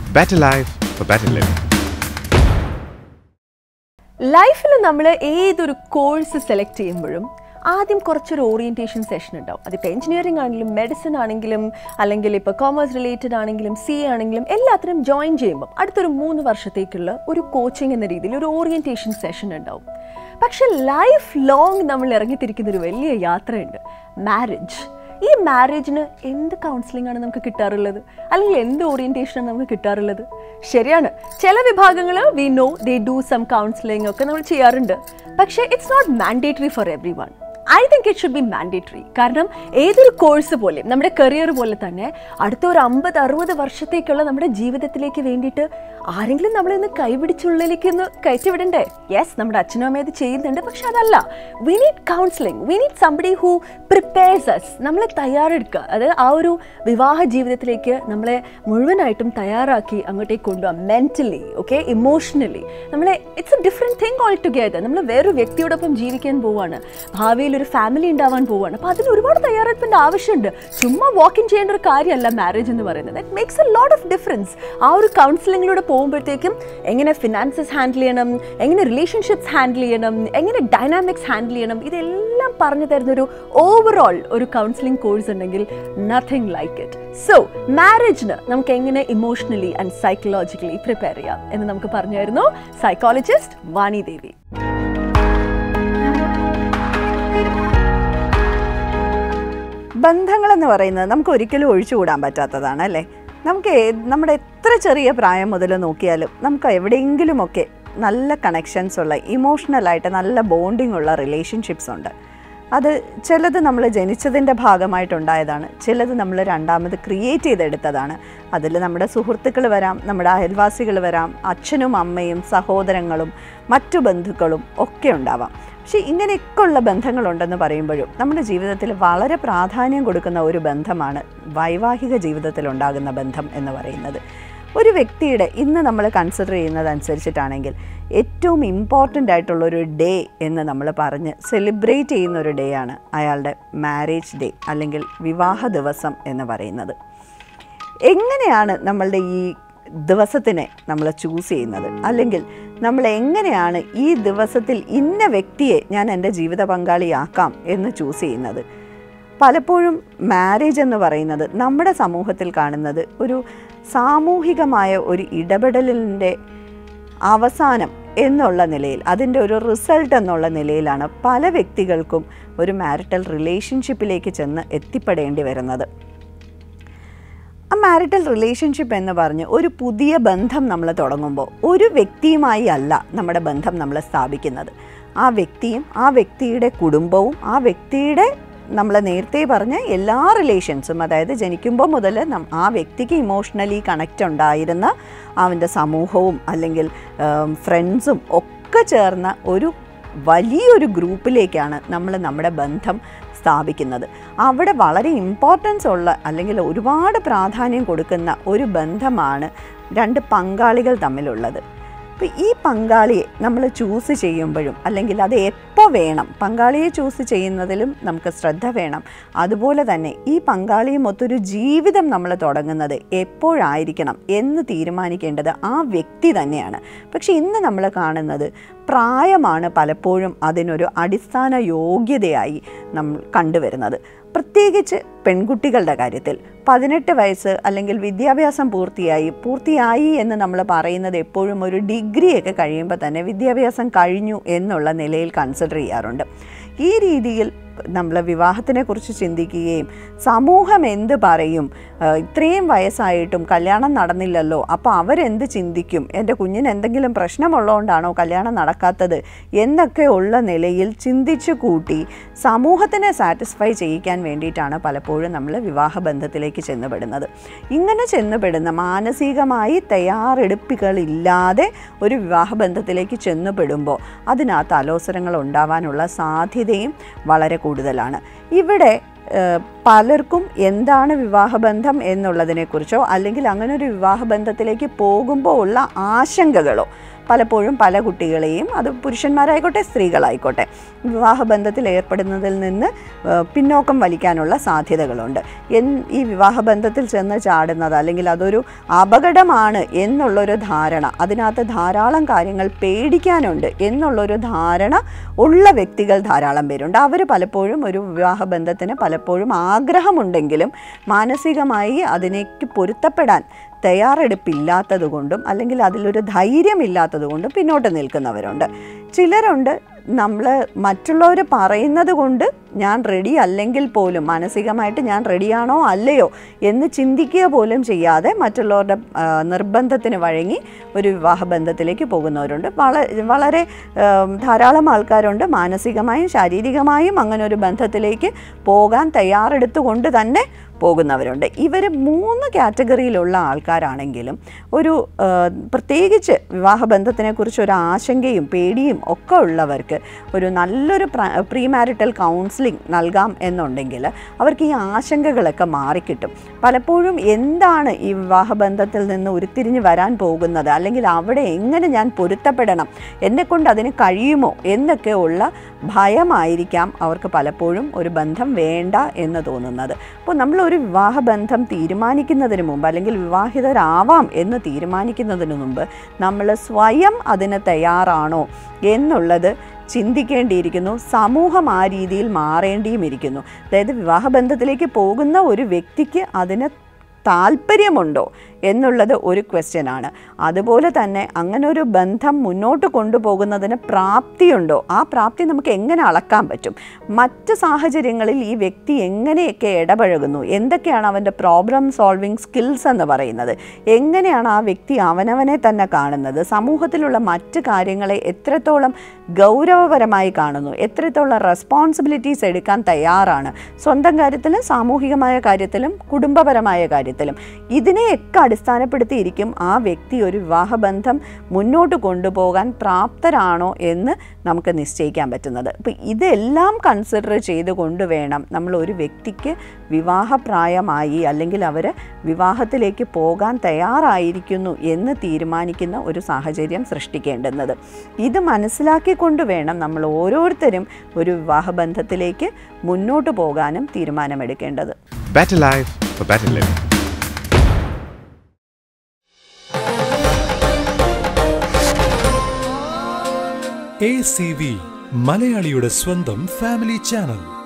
better life for better living. ലൈഫിൽ നമ്മൾ ഏതൊരു കോഴ്സ് സെലക്ട് ചെയ്യുമ്പോഴും ആദ്യം കുറച്ചൊരു ഓറിയൻറ്റേഷൻ സെഷൻ ഉണ്ടാവും അതിപ്പോൾ എഞ്ചിനീയറിംഗ് ആണെങ്കിലും മെഡിസിൻ ആണെങ്കിലും അല്ലെങ്കിൽ ഇപ്പോൾ കോമേഴ്സ് റിലേറ്റഡ് ആണെങ്കിലും സി ആണെങ്കിലും എല്ലാത്തിനും ജോയിൻ ചെയ്യുമ്പം അടുത്തൊരു മൂന്ന് വർഷത്തേക്കുള്ള ഒരു കോച്ചിങ് എന്ന രീതിയിൽ ഒരു ഓറിയൻറ്റേഷൻ സെഷൻ ഉണ്ടാവും പക്ഷെ ലൈഫ് ലോങ് നമ്മൾ ഇറങ്ങിത്തിരിക്കുന്ന ഒരു വലിയ യാത്രയുണ്ട് മാരേജ് ഈ മാരേജിന് എന്ത് കൗൺസിലിംഗ് ആണ് നമുക്ക് കിട്ടാറുള്ളത് അല്ലെങ്കിൽ എന്ത് ഓറിയൻറ്റേഷനാണ് നമുക്ക് കിട്ടാറുള്ളത് ശരിയാണ് ചില വിഭാഗങ്ങൾ we know they do some counselling ഒക്കെ നമ്മൾ ചെയ്യാറുണ്ട് പക്ഷേ it's not mandatory for everyone I think it should be mandatory കാരണം ഏതൊരു കോഴ്സ് പോലെയും നമ്മുടെ കരിയർ പോലെ തന്നെ അടുത്ത ഒരു അമ്പത് അറുപത് വർഷത്തേക്കുള്ള നമ്മുടെ ജീവിതത്തിലേക്ക് വേണ്ടിയിട്ട് ആരെങ്കിലും നമ്മളെ ഒന്ന് കൈപിടിച്ചുള്ളിലേക്ക് ഒന്ന് കയറ്റിവിടണ്ടേ യെസ് നമ്മുടെ അച്ഛനും അമ്മയും അത് ചെയ്യുന്നുണ്ട് പക്ഷെ അതല്ല we need counselling we need somebody who prepares us നമ്മളെ തയ്യാറെടുക്കുക അത് ആ ഒരു വിവാഹ ജീവിതത്തിലേക്ക് നമ്മളെ മുഴുവനായിട്ടും തയ്യാറാക്കി അങ്ങോട്ടേക്ക് കൊണ്ടുപോകാം മെൻ്റലി ഓക്കെ ഇമോഷണലി നമ്മളെ it's a different thing altogether നമ്മൾ വേറൊരു വ്യക്തിയോടൊപ്പം ജീവിക്കാൻ പോവാണ് ഭാവിയിൽ ഒരു ഫാമിലി ഉണ്ടാവാൻ പോവാണ് അപ്പോൾ അതിന് ഒരുപാട് തയ്യാറെടുപ്പിൻ്റെ ആവശ്യമുണ്ട് ചുമ്മാ വാക്കിൻ ചെയ്യേണ്ട ഒരു കാര്യമല്ല മാരേജ് എന്ന് പറയുന്നത് it makes a lot of difference ആ ഒരു കൗൺസിലിങ്ങിലൂടെ പോകുമ്പോഴത്തേക്കും എങ്ങനെ ഫിനാൻസസ് ഹാൻഡിൽ ചെയ്യണം എങ്ങനെ റിലേഷൻഷിപ്സ് ഹാൻഡിൽ ചെയ്യണം എങ്ങനെ ഡൈനാമിക്സ് ഹാൻഡിൽ ചെയ്യണം ഇതെല്ലാം പറഞ്ഞു തരുന്ന ഒരു ഓവറോൾ ഒരു കൗൺസിലിംഗ് കോഴ്സ് ഉണ്ടെങ്കിൽ നത്തിങ് ലൈക്ക് ഇറ്റ് സോ മാരേജിന് നമുക്ക് എങ്ങനെ ഇമോഷണലി ആൻഡ് സൈക്കോളജിക്കലി പ്രിപ്പയർ ചെയ്യാം എന്ന് നമുക്ക് പറഞ്ഞായിരുന്നു സൈക്കോളജിസ്റ്റ് വാണി ദേവി ബന്ധങ്ങളെന്ന് പറയുന്നത് നമുക്ക് ഒരിക്കലും ഒഴിച്ചുകൂടാൻ പറ്റാത്തതാണ് അല്ലേ നമുക്ക് ഏ- നമ്മുടെ എത്ര ചെറിയ പ്രായം മുതൽ നോക്കിയാലും നമുക്ക് എവിടെയെങ്കിലുമൊക്കെ നല്ല കണക്ഷൻസ് ഉള്ള ഇമോഷണലായിട്ട് നല്ല ബോണ്ടിങ് ഉള്ള റിലേഷൻഷിപ്സ് ഉണ്ട് അത് ചിലത് നമ്മൾ ജനിച്ചതിൻ്റെ ഭാഗമായിട്ടുണ്ടായതാണ് ചിലത് നമ്മൾ രണ്ടാമത് ക്രിയേറ്റ് ചെയ്തെടുത്തതാണ് അതിൽ നമ്മുടെ സുഹൃത്തുക്കൾ വരാം നമ്മുടെ അയൽവാസികൾ വരാം അച്ഛനും അമ്മയും സഹോദരങ്ങളും മറ്റു ബന്ധുക്കളും ഒക്കെ ഉണ്ടാവാം പക്ഷേ ഇങ്ങനെയൊക്കെ ഉള്ള ബന്ധങ്ങളുണ്ടെന്ന് പറയുമ്പോഴും നമ്മുടെ ജീവിതത്തിൽ വളരെ പ്രാധാന്യം കൊടുക്കുന്ന ഒരു ബന്ധമാണ് വൈവാഹിക ജീവിതത്തിൽ ഉണ്ടാകുന്ന ബന്ധം എന്ന് പറയുന്നത് ഒരു വ്യക്തിയുടെ ഇന്ന് നമ്മൾ കൺസിഡർ ചെയ്യുന്നതനുസരിച്ചിട്ടാണെങ്കിൽ ഏറ്റവും ഇമ്പോർട്ടൻ്റ് ആയിട്ടുള്ളൊരു ഡേ എന്ന് നമ്മൾ പറഞ്ഞ് സെലിബ്രേറ്റ് ചെയ്യുന്ന ഒരു ഡേ ആണ് അയാളുടെ മാരേജ് ഡേ അല്ലെങ്കിൽ വിവാഹ ദിവസം എന്ന് പറയുന്നത് എങ്ങനെയാണ് നമ്മളുടെ ഈ ദിവസത്തിനെ നമ്മൾ ചൂസ് ചെയ്യുന്നത് അല്ലെങ്കിൽ നമ്മൾ എങ്ങനെയാണ് ഈ ദിവസത്തിൽ ഇന്ന വ്യക്തിയെ ഞാൻ എൻ്റെ ജീവിത പങ്കാളിയാക്കാം എന്ന് ചൂസ് ചെയ്യുന്നത് പലപ്പോഴും മാരേജ് എന്ന് പറയുന്നത് നമ്മുടെ സമൂഹത്തിൽ കാണുന്നത് ഒരു സാമൂഹികമായ ഒരു ഇടപെടലിൻ്റെ അവസാനം എന്നുള്ള നിലയിൽ അതിൻ്റെ ഒരു റിസൾട്ട് എന്നുള്ള നിലയിലാണ് പല വ്യക്തികൾക്കും ഒരു മാരിറ്റൽ റിലേഷൻഷിപ്പിലേക്ക് ചെന്ന് എത്തിപ്പെടേണ്ടി വരുന്നത് ആ മാരിറ്റൽ റിലേഷൻഷിപ്പ് എന്ന് പറഞ്ഞ് ഒരു പുതിയ ബന്ധം നമ്മൾ തുടങ്ങുമ്പോൾ ഒരു വ്യക്തിയുമായി അല്ല നമ്മുടെ ബന്ധം നമ്മൾ സ്ഥാപിക്കുന്നത് ആ വ്യക്തിയും ആ വ്യക്തിയുടെ കുടുംബവും ആ വ്യക്തിയുടെ നമ്മൾ നേരത്തെ പറഞ്ഞ എല്ലാ റിലേഷൻസും അതായത് ജനിക്കുമ്പോൾ മുതൽ നം ആ വ്യക്തിക്ക് ഇമോഷണലി കണക്റ്റ് ഉണ്ടായിരുന്ന അവൻ്റെ സമൂഹവും അല്ലെങ്കിൽ ഫ്രണ്ട്സും ഒക്കെ ചേർന്ന ഒരു വലിയൊരു ഗ്രൂപ്പിലേക്കാണ് നമ്മൾ നമ്മുടെ ബന്ധം സ്ഥാപിക്കുന്നത് അവിടെ വളരെ ഇമ്പോർട്ടൻസ് ഉള്ള അല്ലെങ്കിൽ ഒരുപാട് പ്രാധാന്യം കൊടുക്കുന്ന ഒരു ബന്ധമാണ് രണ്ട് പങ്കാളികൾ തമ്മിലുള്ളത് അപ്പോൾ ഈ പങ്കാളിയെ നമ്മൾ ചൂസ് ചെയ്യുമ്പോഴും അല്ലെങ്കിൽ അത് എപ്പോൾ വേണം പങ്കാളിയെ ചൂസ് ചെയ്യുന്നതിലും നമുക്ക് ശ്രദ്ധ വേണം അതുപോലെ തന്നെ ഈ പങ്കാളിയും ഒത്തൊരു ജീവിതം നമ്മൾ തുടങ്ങുന്നത് എപ്പോഴായിരിക്കണം എന്ന് തീരുമാനിക്കേണ്ടത് ആ വ്യക്തി തന്നെയാണ് പക്ഷേ ഇന്ന് നമ്മൾ കാണുന്നത് പ്രായമാണ് പലപ്പോഴും അതിനൊരു അടിസ്ഥാന യോഗ്യതയായി നമ്മൾ കണ്ടുവരുന്നത് പ്രത്യേകിച്ച് പെൺകുട്ടികളുടെ കാര്യത്തിൽ പതിനെട്ട് വയസ്സ് അല്ലെങ്കിൽ വിദ്യാഭ്യാസം പൂർത്തിയായി പൂർത്തിയായി എന്ന് നമ്മൾ പറയുന്നത് എപ്പോഴും ഒരു ഡിഗ്രിയൊക്കെ കഴിയുമ്പോൾ തന്നെ വിദ്യാഭ്യാസം കഴിഞ്ഞു എന്നുള്ള നിലയിൽ കൺസിഡർ ചെയ്യാറുണ്ട് ഈ രീതിയിൽ നമ്മൾ വിവാഹത്തിനെക്കുറിച്ച് ചിന്തിക്കുകയും സമൂഹം എന്ത് പറയും ആ, ഇത്രയും വയസ്സായിട്ടും കല്യാണം നടന്നില്ലല്ലോ അപ്പോൾ അവരെന്ത് ചിന്തിക്കും എൻ്റെ കുഞ്ഞിന് എന്തെങ്കിലും പ്രശ്നമുള്ളതുകൊണ്ടാണോ കല്യാണം നടക്കാത്തത് എന്നൊക്കെ ഉള്ള നിലയിൽ ചിന്തിച്ചു കൂട്ടി സമൂഹത്തിനെ സാറ്റിസ്ഫൈ ചെയ്യിക്കാൻ വേണ്ടിയിട്ടാണ് പലപ്പോഴും നമ്മൾ വിവാഹബന്ധത്തിലേക്ക് ചെന്നുപെടുന്നത് ഇങ്ങനെ ചെന്നുപെടുന്ന മാനസികമായി തയ്യാറെടുപ്പുകളില്ലാതെ ഒരു വിവാഹബന്ധത്തിലേക്ക് ചെന്നുപെടുമ്പോൾ അതിനകത്ത് അലോസരങ്ങൾ ഉണ്ടാവാനുള്ള സാധ്യതയും വളരെ കൂടുതലാണ് ഇവിടെ ഏഹ്, പലർക്കും എന്താണ് വിവാഹബന്ധം എന്നുള്ളതിനെക്കുറിച്ചോ അല്ലെങ്കിൽ അങ്ങനെ ഒരു വിവാഹബന്ധത്തിലേക്ക് പോകുമ്പോൾ ഉള്ള ആശങ്കകളോ പലപ്പോഴും പല കുട്ടികളെയും അത് പുരുഷന്മാരായിക്കോട്ടെ സ്ത്രീകളായിക്കോട്ടെ വിവാഹബന്ധത്തിൽ ഏർപ്പെടുന്നതിൽ നിന്ന് ആ, പിന്നോക്കം വലിക്കാനുള്ള സാധ്യതകളുണ്ട് എൻ ഈ വിവാഹബന്ധത്തിൽ ചെന്ന് ചാടുന്നത് അല്ലെങ്കിൽ അതൊരു അപകടമാണ് എന്നുള്ളൊരു ധാരണ അതിനകത്ത് ധാരാളം കാര്യങ്ങൾ പേടിക്കാനുണ്ട് എന്നുള്ളൊരു ധാരണ ഉള്ള വ്യക്തികൾ ധാരാളം പേരുണ്ട് അവർ പലപ്പോഴും ഒരു വിവാഹബന്ധത്തിന് പലപ്പോഴും ആഗ്രഹമുണ്ടെങ്കിലും മാനസികമായി അതിനേക്ക് പൊരുത്തപ്പെടാൻ തയ്യാറെടുപ്പില്ലാത്തത് കൊണ്ടും അല്ലെങ്കിൽ അതിലൊരു ധൈര്യമില്ലാത്തത് കൊണ്ടും പിന്നോട്ട് നിൽക്കുന്നവരുണ്ട് ചിലരുണ്ട് നമ്മൾ മറ്റുള്ളവർ പറയുന്നത് കൊണ്ട് ഞാൻ റെഡി അല്ലെങ്കിൽ പോലും മാനസികമായിട്ട് ഞാൻ റെഡിയാണോ അല്ലയോ എന്ന് ചിന്തിക്കുക പോലും ചെയ്യാതെ മറ്റുള്ളവരുടെ ആ, നിർബന്ധത്തിന് വഴങ്ങി ഒരു വിവാഹബന്ധത്തിലേക്ക് പോകുന്നവരുണ്ട് വള വളരെ ആം, ധാരാളം ആൾക്കാരുണ്ട് മാനസികമായും ശാരീരികമായും അങ്ങനെ ഒരു ബന്ധത്തിലേക്ക് പോകാൻ തയ്യാറെടുത്തുകൊണ്ട് തന്നെ പോകുന്നവരുണ്ട് ഇവർ മൂന്ന് കാറ്റഗറിയിലുള്ള ആൾക്കാരാണെങ്കിലും ഒരു ആ, പ്രത്യേകിച്ച് വിവാഹബന്ധത്തിനെക്കുറിച്ച് ഒരു ആശങ്കയും പേടിയും ഒക്കെ ഉള്ളവർക്ക് ഒരു നല്ലൊരു പ്രീ മാരിറ്റൽ കൗൺസിലിംഗ് നൽകാം എന്നുണ്ടെങ്കിൽ അവർക്ക് ഈ ആശങ്കകളൊക്കെ മാറിക്കിട്ടും പലപ്പോഴും എന്താണ് ഈ വിവാഹബന്ധത്തിൽ നിന്ന് ഉരുത്തിരിഞ്ഞ് വരാൻ പോകുന്നത് അല്ലെങ്കിൽ അവിടെ എങ്ങനെ ഞാൻ പൊരുത്തപ്പെടണം എന്നെക്കൊണ്ട് അതിന് കഴിയുമോ എന്നൊക്കെ ഉള്ള ഭയമായിരിക്കാം അവർക്ക് പലപ്പോഴും ഒരു ബന്ധം വേണ്ട എന്ന് തോന്നുന്നത് അപ്പോൾ നമ്മൾ ഒരു വിവാഹബന്ധം തീരുമാനിക്കുന്നതിന് മുമ്പ് അല്ലെങ്കിൽ വിവാഹിതരാവാം എന്ന് തീരുമാനിക്കുന്നതിന് മുമ്പ് നമ്മൾ സ്വയം അതിന് തയ്യാറാണോ എന്നുള്ളത് ചിന്തിക്കേണ്ടിയിരിക്കുന്നു സമൂഹം ആ രീതിയിൽ മാറേണ്ടിയും ഇരിക്കുന്നു അതായത് വിവാഹബന്ധത്തിലേക്ക് പോകുന്ന ഒരു വ്യക്തിക്ക് അതിന് താല്പര്യമുണ്ടോ എന്നുള്ളത് ഒരു ക്വസ്റ്റ്യനാണ് അതുപോലെ തന്നെ അങ്ങനെ ഒരു ബന്ധം മുന്നോട്ട് കൊണ്ടുപോകുന്നതിന് പ്രാപ്തിയുണ്ടോ ആ പ്രാപ്തി നമുക്ക് എങ്ങനെ അളക്കാൻ പറ്റും മറ്റ് സാഹചര്യങ്ങളിൽ ഈ വ്യക്തി എങ്ങനെയൊക്കെ ഇടപഴകുന്നു എന്തൊക്കെയാണ് അവൻ്റെ പ്രോബ്ലം സോൾവിങ് സ്കിൽസ് എന്ന് പറയുന്നത് എങ്ങനെയാണ് ആ വ്യക്തി അവനവനെ തന്നെ കാണുന്നത് സമൂഹത്തിലുള്ള മറ്റ് കാര്യങ്ങളെ എത്രത്തോളം ഗൗരവപരമായി കാണുന്നു എത്രത്തോളം റെസ്പോൺസിബിലിറ്റീസ് എടുക്കാൻ തയ്യാറാണ് സ്വന്തം കാര്യത്തിലും സാമൂഹികമായ കാര്യത്തിലും കുടുംബപരമായ കാര്യത്തിലും ഇതിനെയൊക്കെ അടിസ്ഥാനപ്പെടുത്തിയിരിക്കും ആ വ്യക്തി ഒരു വിവാഹബന്ധം മുന്നോട്ട് കൊണ്ടുപോകാൻ പ്രാപ്തരാണോ എന്ന് നമുക്ക് നിശ്ചയിക്കാൻ പറ്റുന്നത് അപ്പോൾ ഇതെല്ലാം കൺസിഡർ ചെയ്തുകൊണ്ട് വേണം നമ്മൾ ഒരു വ്യക്തിക്ക് വിവാഹപ്രായമായി അല്ലെങ്കിൽ അവർ വിവാഹത്തിലേക്ക് പോകാൻ തയ്യാറായിരിക്കുന്നു എന്ന് തീരുമാനിക്കുന്ന ഒരു സാഹചര്യം സൃഷ്ടിക്കേണ്ടുന്നത് ഇത് മനസ്സിലാക്കിക്കൊണ്ട് വേണം നമ്മൾ ഓരോരുത്തരും ഒരു വിവാഹബന്ധത്തിലേക്ക് മുന്നോട്ട് പോകാനും തീരുമാനമെടുക്കേണ്ടത് Better life for better living. A C V മലയാളിയുടെ സ്വന്തം ഫാമിലി ചാനൽ